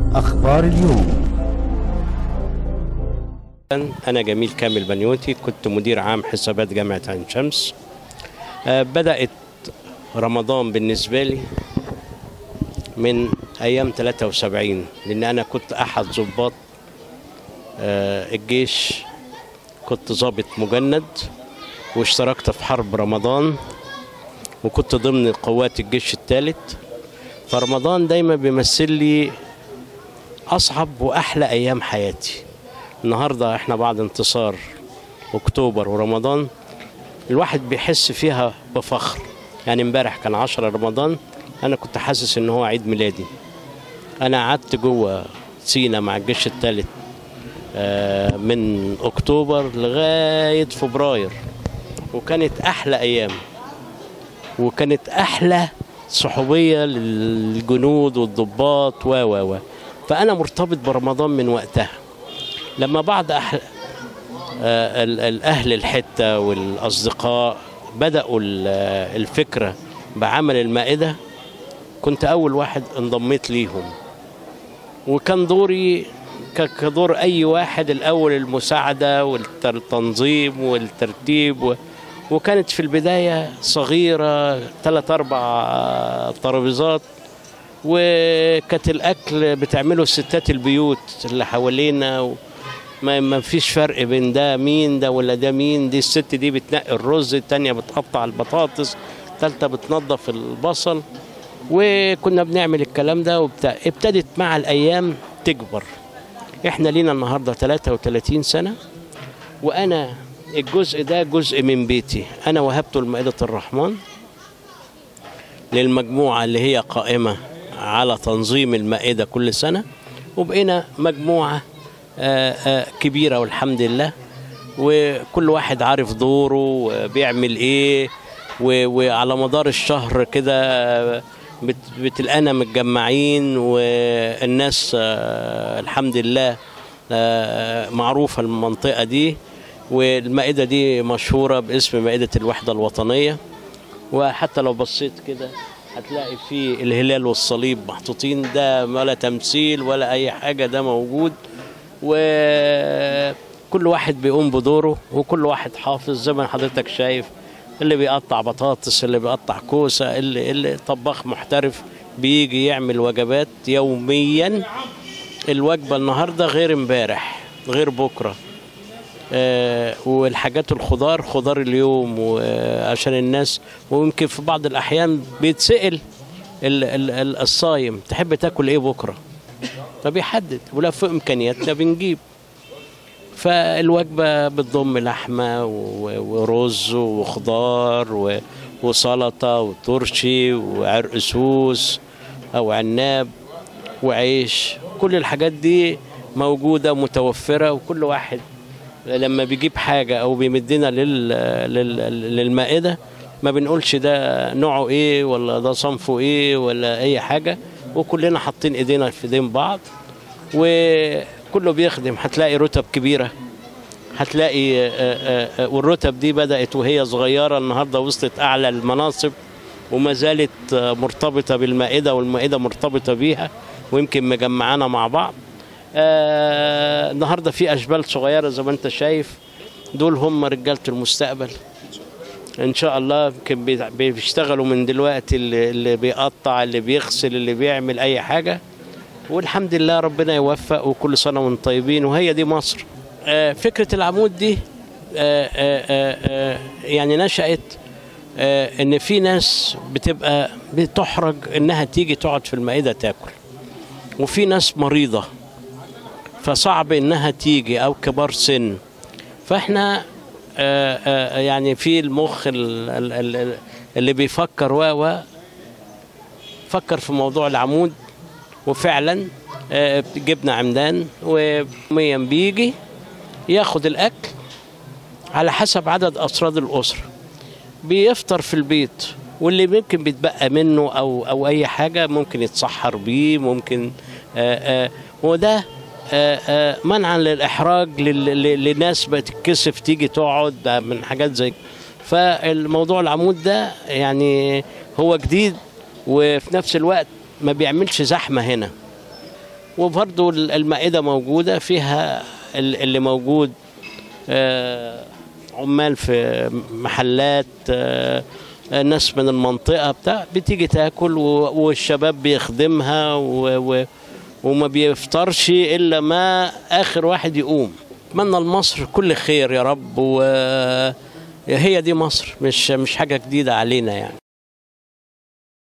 أخبار اليوم أنا جميل كامل بنيوتي كنت مدير عام حسابات جامعة عين شمس آه، بدأت رمضان بالنسبة لي من أيام 73 لأن أنا كنت أحد ضباط آه، الجيش كنت ضابط مجند واشتركت في حرب رمضان وكنت ضمن قوات الجيش الثالث فرمضان دايما بيمثل لي أصعب وأحلى أيام حياتي النهارده احنا بعد انتصار اكتوبر ورمضان الواحد بيحس فيها بفخر يعني امبارح كان 10 رمضان انا كنت حاسس ان هو عيد ميلادي انا قعدت جوه سينا مع الجيش الثالث من اكتوبر لغايه فبراير وكانت احلى ايام وكانت احلى صحوبيه للجنود والضباط و و و فانا مرتبط برمضان من وقتها لما بعض أح... آه، ال- الأهل الحتة والأصدقاء بدأوا ال- آه، الفكرة بعمل المائدة كنت أول واحد انضميت ليهم وكان دوري ك- كدور أي واحد الأول المساعدة والتنظيم والترتيب و... وكانت في البداية صغيرة ثلاث أربع آه، ترابيزات وكانت الأكل بتعمله ستات البيوت اللي حوالينا و... ما ما فيش فرق بين ده مين ده ولا ده مين دي الست دي بتنقي الرز التانية بتقطع البطاطس التالتة بتنظف البصل وكنا بنعمل الكلام ده وبتاع ابتدت مع الأيام تكبر احنا لينا النهاردة 33 سنة وأنا الجزء ده جزء من بيتي أنا وهبته لمائدة الرحمن للمجموعة اللي هي قائمة على تنظيم المائدة كل سنة وبقينا مجموعة آه، آه، كبيرة والحمد لله وكل واحد عارف دوره وبيعمل ايه و- وعلى مدار الشهر كده بت- بتلقانا متجمعين والناس آه، الحمد لله آه، معروفة المنطقة دي والمائدة دي مشهورة باسم مائدة الوحدة الوطنية وحتى لو بصيت كده هتلاقي في الهلال والصليب محطوطين ده ولا تمثيل ولا اي حاجه ده موجود وكل واحد بيقوم بدوره وكل واحد حافظ زي ما حضرتك شايف اللي بيقطع بطاطس اللي بيقطع كوسه اللي, اللي طباخ محترف بيجي يعمل وجبات يوميا الوجبه النهارده غير امبارح غير بكره آه، والحاجات الخضار خضار اليوم وعشان الناس ويمكن في بعض الأحيان بيتسأل ال- ال- ال- الصايم تحب تاكل ايه بكره فبيحدد ولا في امكانياتنا بنجيب فالوجبه بتضم لحمه و- ورز وخضار و- وسلطه وترشي وعرق سوس او عناب وعيش كل الحاجات دي موجوده متوفره وكل واحد لما بيجيب حاجه او بيمدنا لل... لل... للمائده ما بنقولش ده نوعه ايه ولا ده صنفه ايه ولا اي حاجه وكلنا حاطين ايدينا في ايدين بعض وكله بيخدم هتلاقي رتب كبيره هتلاقي آه، آه، آه، والرتب دي بدات وهي صغيره النهارده وصلت اعلى المناصب وما زالت آه، مرتبطه بالمائده والمائده مرتبطه بيها ويمكن مجمعانا مع بعض آه، النهارده في اشبال صغيره زي ما انت شايف دول هم رجاله المستقبل ان شاء الله يمكن بي- بيشتغلوا من دلوقتي اللي, اللي بيقطع اللي بيغسل اللي بيعمل اي حاجه والحمد لله ربنا يوفق وكل سنه وانتم طيبين وهي دي مصر آه، فكره العمود دي آه، آه، آه، آه، يعني نشأت آه، ان في ناس بتبقى بتحرج انها تيجي تقعد في المائده تاكل وفي ناس مريضه فصعب انها تيجي او كبار سن فاحنا آه، آه، يعني في المخ ال- ال- ال- اللي بيفكر و و فكر في موضوع العمود وفعلا آه، جبنا عمدان ويوميا بيجي ياخد الاكل على حسب عدد افراد الاسره بيفطر في البيت واللي ممكن بيتبقى منه او او اي حاجه ممكن يتسحر بيه ممكن آآ آآ وده آآ آآ منعا للاحراج لل- لل- لناس بتتكسف تيجي تقعد ده من حاجات زي كده. فالموضوع العمود ده يعني هو جديد وفي نفس الوقت ما بيعملش زحمه هنا وبرضه المائدة موجودة فيها ال- اللي موجود آه، عمال في محلات آه، آه، ناس من المنطقة بتاع بتيجي تاكل و- والشباب بيخدمها و- و- وما بيفطرش إلا ما آخر واحد يقوم أتمنى لمصر كل خير يا رب وهي دي مصر مش مش حاجة جديدة علينا يعني